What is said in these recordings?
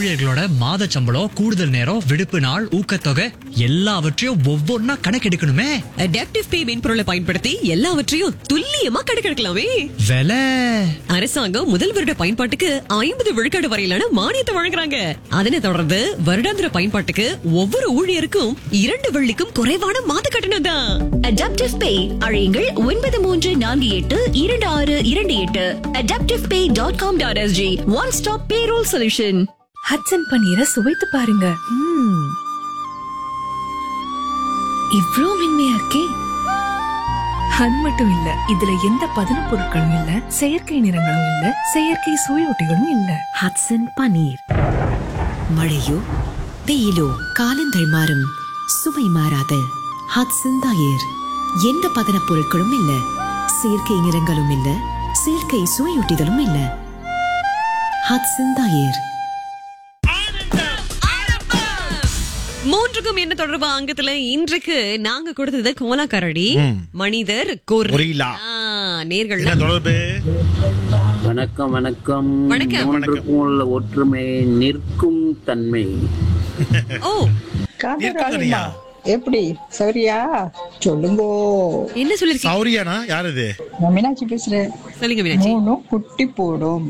ஊழியர்களோட மாத சம்பளம் கூடுதல் நேரம் விடுப்பு நாள் ஊக்கத்தொகை எல்லாவற்றையும் ஒவ்வொன்னா கணக்கெடுக்கணுமே அடாப்டிவ் பே மென்பொருளை பயன்படுத்தி எல்லாவற்றையும் துல்லியமா கணக்கெடுக்கலாமே விலை அரசாங்கம் முதல் வருட பயன்பாட்டுக்கு ஐம்பது விழுக்காடு வரையிலான மானியத்தை வழங்குறாங்க அதனைத் தொடர்ந்து வருடாந்திர பயன்பாட்டுக்கு ஒவ்வொரு ஊழியருக்கும் இரண்டு வெள்ளிக்கும் குறைவான மாத கட்டணம் தான் அடாப்டிவ் பே அழையுங்கள் ஒன்பது மூன்று நான்கு எட்டு இரண்டு ஆறு இரண்டு எட்டு adaptive pay dot com dot SG one stop payroll solution Hatsun பன்னீரை சுவைத்து பாருங்க ம்ம். இவ்ளோ மென்மையா இருக்கே அது மட்டும் இல்ல இதுல எந்த பதன பொருட்களும் இல்ல செயற்கை நிறங்களும் இல்ல செயற்கை சுவையொட்டிகளும் இல்ல ஹட்சன் பனீர் மழையோ வெயிலோ காலங்கள் மாறும் சுவை மாறாத ஹட்சன் தயிர் எந்த பதனப் பொருட்களும் இல்ல செயற்கை நிறங்களும் இல்ல செயற்கை சுவையூட்டிகளும் இல்ல ஹட்சன் தயிர் மூன்றுக்கும் என்ன தொடர்பு அங்கத்துல இன்றைக்கு நாங்க கொடுத்தது கோலாக்கரடி மனிதர் கொர் கொரில்லா. நேர்கள் என்ன தொடர்பு வணக்கம் வணக்கம் வணக்கம். மூன்றுக்கும் உள்ள ஒற்றுமை நிற்கும் தன்மை ஓ இருக்கா எப்படி சரியா சொல்லுங்கோ என்ன சொல்லிருக்கீங்க சௌரியானா யார் இது நான் மீனாட்சி பேசுறேன் சொல்லுங்க மீனாட்சி மூணும் குட்டி போடும்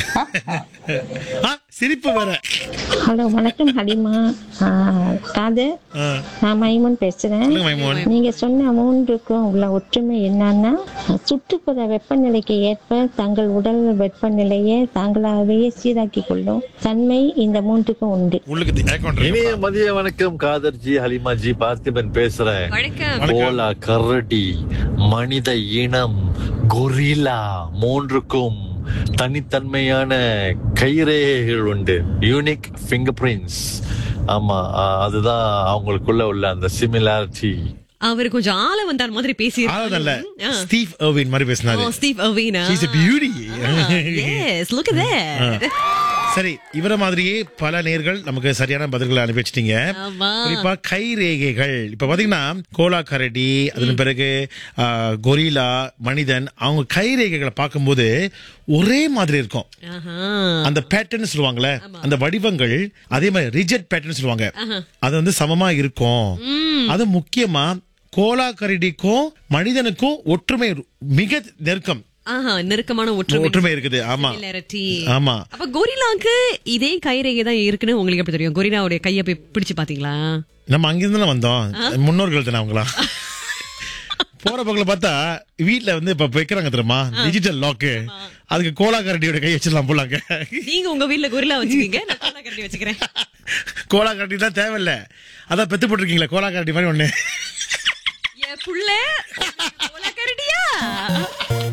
ஆ, சிரிப்பு வேற ஹலோ வணக்கம் ஹலிமா காது ஆ, நான் மைமன் பேசுறேன் சொல்லுங்க மைமோன் நீங்க சொன்ன மூன்றுக்கும் உள்ள ஒற்றுமை என்னன்னா சுற்றுப்புற வெப்பநிலைக்கு ஏற்ப தங்கள் உடல் வெப்பநிலையை தாங்களாகவே சீராக்கி கொள்ளும் தன்மை இந்த மூன்றுக்கும் உண்டு உள்ளுக்கு ஏக்கொண்டு இனிய மதிய வணக்கம் காதர்ஜி ஹலிமாஜி பார்த்திபன் பேசுறேன் வணக்கம் கோலா கரடி மனித இனம் கொரில்லா மூன்றுக்கும் தனித்தன்மையான கைரேகைகள் உண்டு யூனிக் ஃபிங்கர் பிரிண்ட்ஸ் ஆமா ஆ, அதுதான் அவங்களுக்குள்ள உள்ள அந்த சிமிலாரிட்டி அவர் கொஞ்சம் ஆள வந்தார் மாதிரி பேசி ஆளதல்ல ஸ்டீவ் எர்வின் மாதிரி பேசினாரு ஸ்டீவ் அவினா She's a beauty. Yes look at that சரி இவர மாதிரியே பல நேர்கள் நமக்கு சரியான பதில்களை அனுப்பி வச்சிட்டீங்க ஆமா. குறிப்பா கை ரேகைகள் இப்ப பாத்தீங்கன்னா கோலா கரடி அதன் பிறகு ஆ, கொரில்லா மனிதன் அவங்க கை ரேகைகளை பார்க்கும்போது ஒரே மாதிரி இருக்கும் அந்த பேட்டர்ன் சொல்லுவாங்கல்ல அந்த வடிவங்கள் அதே மாதிரி ரிஜெக்ட் பேட்டர்ன் சொல்லுவாங்க அது வந்து சமமா இருக்கும் அது முக்கியமா கோலா கரடிக்கும் மனிதனுக்கும் ஒற்றுமை மிக நெருக்கம் ஆஹா நெருக்கமான ஒற்றுமை ஒற்றுமை இருக்குது ஆமா Similarity. ஆமா அப்ப கொரில்லாக்கு இதே கைரேகை தான் இருக்குன்னு உங்களுக்கு எப்படி தெரியும் கொரில்லாவுடைய கைய போய் பிடிச்சு பாத்தீங்களா நம்ம அங்கிருந்து தானே வந்தோம் முன்னோர்கள் தானே அவங்களாம் போற பக்கத்துல பார்த்தா வீட்ல வந்து இப்ப வைக்கிறாங்க தெரியுமா டிஜிட்டல் லாக்கு அதுக்கு கோலா கரடியோட கை வச்சிடலாம் போலாங்க நீங்க உங்க வீட்ல கொரில்லா வச்சுக்கீங்க நான் கோலா கரடி வச்சுக்கிறேன் கோலா கரடி தான் தேவையில்ல அதான் பெத்து போட்டிருக்கீங்களா கோலா கரடி மாதிரி ஒண்ணு என் புள்ள கோலா கரடியா